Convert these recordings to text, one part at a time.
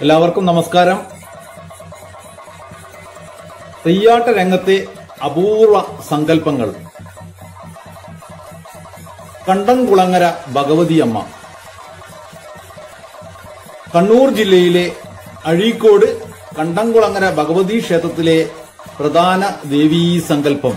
എല്ലാവർക്കും നമസ്കാരം തെയ്യാട്ട രംഗത്തെ അപൂർവ സങ്കല്പങ്ങൾ കണ്ടംകുളങ്ങര ഭഗവതിയമ്മ കണ്ണൂർ ജില്ലയിലെ അഴീക്കോട് കണ്ടംകുളങ്ങര ഭഗവതി ക്ഷേത്രത്തിലെ പ്രധാന ദേവീ സങ്കല്പം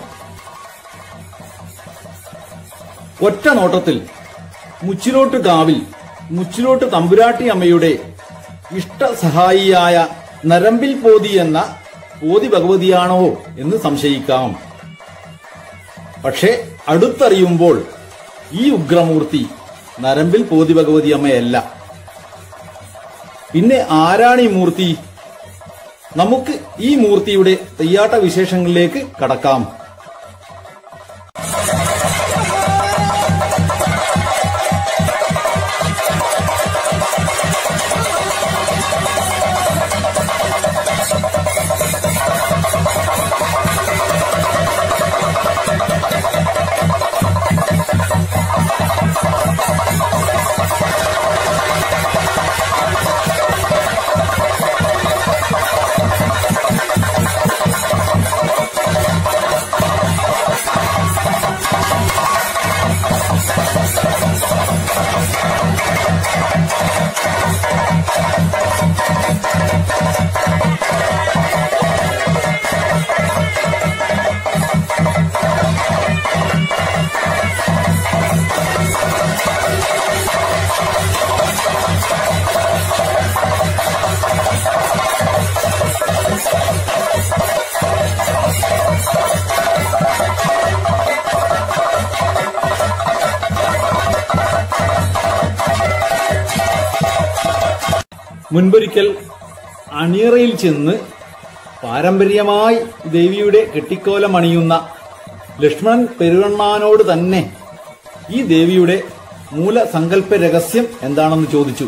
ഒറ്റ നോട്ടത്തിൽ മുച്ചിലോട്ട് കാവിൽ മുച്ചിലോട്ട് തമ്പുരാട്ടി അമ്മയുടെ ഇഷ്ടസഹായിയായ നരമ്പിൽ പോതി എന്ന പോതി ഭഗവതിയാണോ എന്ന് സംശയിക്കാം പക്ഷെ അടുത്തറിയുമ്പോൾ ഈ ഉഗ്രമൂർത്തി നരമ്പിൽ പോതി ഭഗവതി അമ്മയല്ല പിന്നെ ആരാണ് ഈ മൂർത്തി നമുക്ക് ഈ മൂർത്തിയുടെ തെയ്യാട്ട വിശേഷങ്ങളിലേക്ക് കടക്കാം മുൻപൊരിക്കൽ അണിയറയിൽ ചെന്ന് പാരമ്പര്യമായി ദേവിയുടെ കെട്ടിക്കോലം അണിയുന്ന ലക്ഷ്മണൻ പെരുവണ്ണാനോട് തന്നെ ഈ ദേവിയുടെ മൂലസങ്കല്പ രഹസ്യം എന്താണെന്ന് ചോദിച്ചു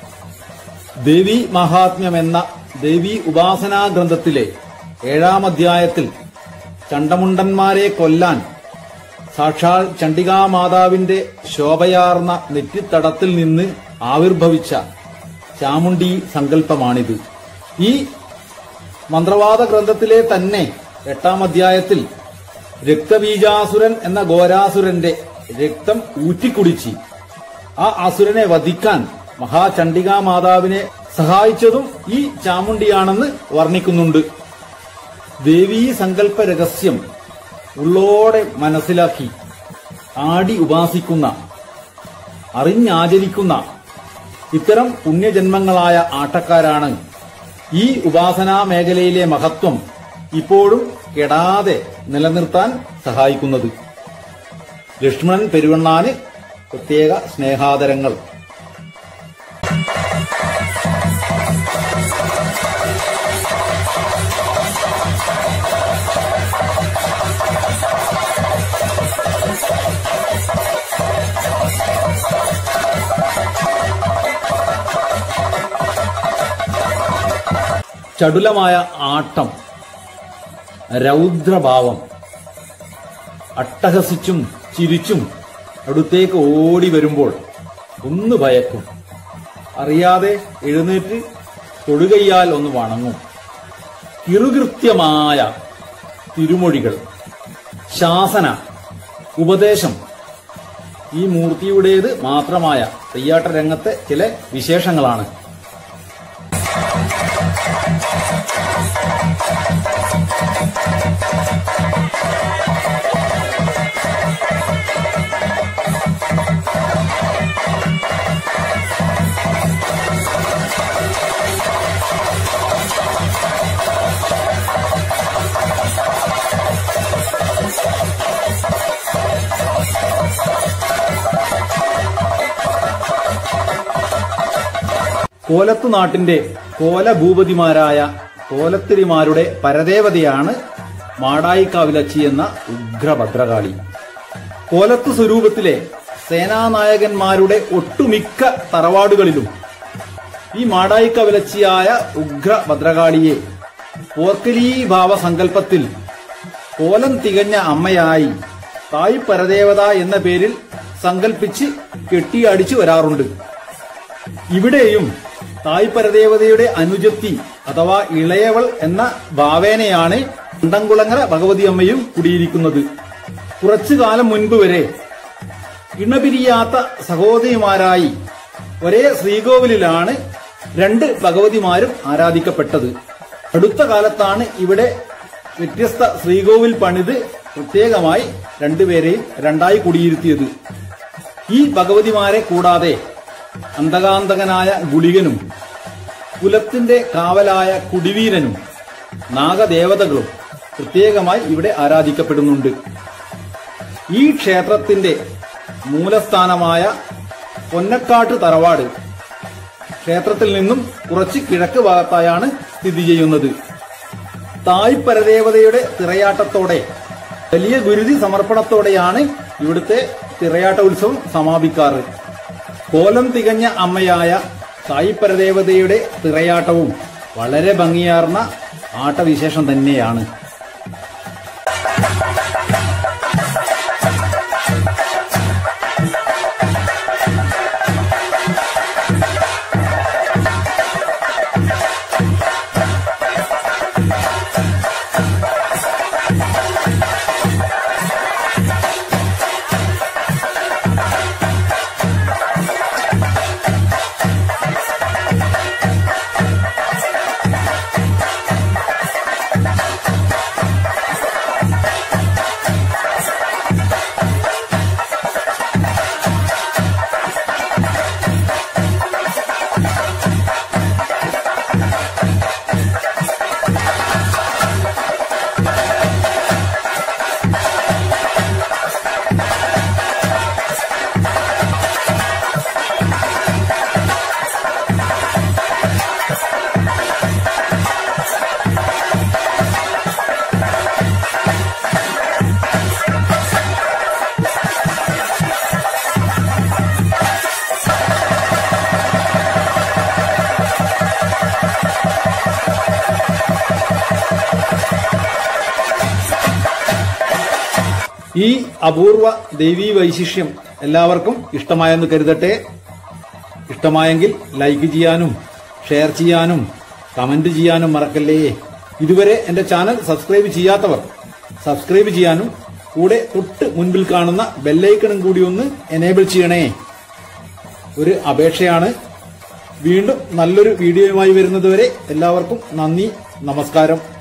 ദേവി മഹാത്മ്യം എന്ന ദേവി ഉപാസനാ ഗ്രന്ഥത്തിലെ ഏഴാം അധ്യായത്തിൽ ചണ്ടമുണ്ടന്മാരെ കൊല്ലാൻ സാക്ഷാൽ ചണ്ഡികാമാതാവിന്റെ ശോഭയാർന്ന നെറ്റിത്തടത്തിൽ നിന്ന് ആവിർഭവിച്ച ചാമുണ്ടി സങ്കല്പമാണിത് ഈ മന്ത്രവാദ ഗ്രന്ഥത്തിലെ തന്നെ എട്ടാം അധ്യായത്തിൽ രക്തബീജാസുരൻ എന്ന ഘോരാസുരന്റെ രക്തം ഊറ്റിക്കുടിച്ച് ആ അസുരനെ വധിക്കാൻ മഹാചണ്ഡികാ മാതാവിനെ സഹായിച്ചതും ഈ ചാമുണ്ടിയാണെന്ന് വർണ്ണിക്കുന്നുണ്ട് ദേവീ സങ്കല്പ രഹസ്യം ഉള്ളോടെ മനസ്സിലാക്കി ആടി ഉപാസിക്കുന്ന അറിഞ്ഞാചരിക്കുന്ന ഇത്തരം പുണ്യജന്മങ്ങളായ ആട്ടക്കാരാണ് ഈ ഉപാസനാ മേഖലയിലെ മഹത്വം ഇപ്പോഴും കെടാതെ നിലനിർത്താൻ സഹായിക്കുന്നത് ലക്ഷ്മണൻ പെരുവണ്ണാന് പ്രത്യേക സ്നേഹാദരങ്ങൾ ചടുലമായ ആട്ടം രൗദ്രഭാവം അട്ടഹസിച്ചും ചിരിച്ചും അടുത്തേക്ക് ഓടി വരുമ്പോൾ ഒന്ന് ഭയക്കും അറിയാതെ എഴുന്നേറ്റ് തൊടുകയ്യാൽ ഒന്ന് വണങ്ങും കിറുകൃത്യമായ തിരുമൊഴികൾ ശാസന ഉപദേശം ഈ മൂർത്തിയുടേത് മാത്രമായ തെയ്യാട്ട രംഗത്തെ ചില വിശേഷങ്ങളാണ് കോലത്തു നാട്ടിന്റെ കോലഭൂപതിമാരായ കോലത്തിരിമാരുടെ പരദേവതയാണ് മാടായിക്കാവിലച്ചി എന്ന ഉഗ്രഭദ്രകാളി കോലത്ത് സ്വരൂപത്തിലെ സേനാനായകന്മാരുടെ ഒട്ടുമിക്ക തറവാടുകളിലും ഈ മാടായിക്കവിലച്ചിയായ ഉഗ്ര ഭദ്രകാളിയെ പോർക്കലീഭാവ സങ്കല്പത്തിൽ കോലം തികഞ്ഞ അമ്മയായി തായ് പരദേവത എന്ന പേരിൽ സങ്കല്പിച്ച് കെട്ടിയടിച്ചു വരാറുണ്ട് ഇവിടെയും തായ് പരദേവതയുടെ അനുജത്തി അഥവാ ഇളയവൾ എന്ന ഭാവേനയാണ് കുണ്ടംകുളങ്ങര ഭഗവതി അമ്മയും കുടിയിരിക്കുന്നത് കുറച്ചു കാലം മുൻപ് വരെ ഇണപിരിയാത്ത സഹോദരിമാരായി ഒരേ ശ്രീകോവിലിലാണ് രണ്ട് ഭഗവതിമാരും ആരാധിക്കപ്പെട്ടത് അടുത്ത കാലത്താണ് ഇവിടെ വ്യത്യസ്ത ശ്രീകോവിൽ പണിത് പ്രത്യേകമായി രണ്ടുപേരെയും രണ്ടായി കുടിയിരുത്തിയത് ഈ ഭഗവതിമാരെ കൂടാതെ അന്തകാന്തകനായ ഗുളികനും കുലത്തിന്റെ കാവലായ കുടിവീരനും നാഗദേവതകളും പ്രത്യേകമായി ഇവിടെ ആരാധിക്കപ്പെടുന്നുണ്ട് ഈ ക്ഷേത്രത്തിന്റെ മൂലസ്ഥാനമായ പൊന്നക്കാട്ട് തറവാട് ക്ഷേത്രത്തിൽ നിന്നും കുറച്ച് കിഴക്ക് ഭാഗത്തായാണ് സ്ഥിതി ചെയ്യുന്നത് തായ് പരദേവതയുടെ തിറയാട്ടത്തോടെ വലിയ ഗുരുതി സമർപ്പണത്തോടെയാണ് ഇവിടുത്തെ തിറയാട്ട ഉത്സവം സമാപിക്കാറ് കോലം തികഞ്ഞ അമ്മയായ സായി പരദേവതയുടെ തിറയാട്ടവും വളരെ ഭംഗിയാർന്ന ആട്ടവിശേഷം തന്നെയാണ് ഈ അപൂർവ ദൈവീ വൈശിഷ്യം എല്ലാവർക്കും ഇഷ്ടമായെന്ന് കരുതട്ടെ ഇഷ്ടമായെങ്കിൽ ലൈക്ക് ചെയ്യാനും ഷെയർ ചെയ്യാനും കമന്റ് ചെയ്യാനും മറക്കല്ലേ ഇതുവരെ എന്റെ ചാനൽ സബ്സ്ക്രൈബ് ചെയ്യാത്തവർ സബ്സ്ക്രൈബ് ചെയ്യാനും കൂടെ തൊട്ട് മുൻപിൽ കാണുന്ന ബെല്ലൈക്കണും കൂടി ഒന്ന് എനേബിൾ ചെയ്യണേ ഒരു അപേക്ഷയാണ് വീണ്ടും നല്ലൊരു വീഡിയോയുമായി വരുന്നതുവരെ എല്ലാവർക്കും നന്ദി നമസ്കാരം